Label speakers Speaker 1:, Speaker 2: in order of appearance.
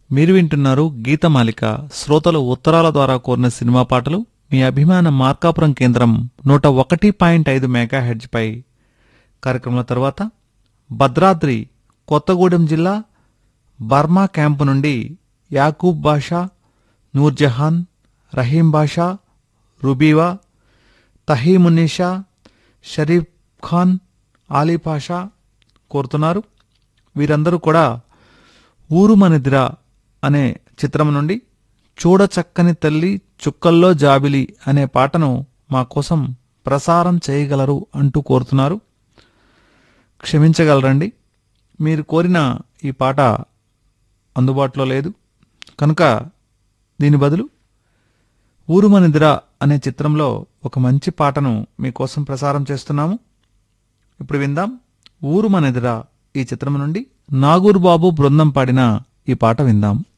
Speaker 1: మీరు వింటున్నారు గీతమాలిక శ్రోతలు ఉత్తరాల ద్వారా కోరిన సినిమా పాటలు మీ అభిమాన మార్కాపురం కేంద్రం నూట ఒకటి పాయింట్ ఐదు మెగా పై కార్యక్రమాల తర్వాత భద్రాద్రి కొత్తగూడెం జిల్లా బర్మా క్యాంపు నుండి యాకూబ్ బాషా నూర్జహాన్ రహీం బాషా రుబీవా తహీమున్నిషా షరీఫ్ ఖాన్ ఆలీ పాషా కోరుతున్నారు వీరందరూ కూడా ఊరు మనిదిరా అనే చిత్రం నుండి చూడచక్కని తల్లి చుక్కల్లో జాబిలి అనే పాటను మా కోసం ప్రసారం చేయగలరు అంటూ కోరుతున్నారు క్షమించగలరండి మీరు కోరిన ఈ పాట అందుబాటులో లేదు కనుక దీని బదులు ఊరు మనిదిరా అనే చిత్రంలో ఒక మంచి పాటను మీకోసం ప్రసారం చేస్తున్నాము ఇప్పుడు విందాం ఊరు మనిదిరా ఈ చిత్రం నుండి నాగూర్ బాబు బృందం పాడిన ఈ పాట విందాం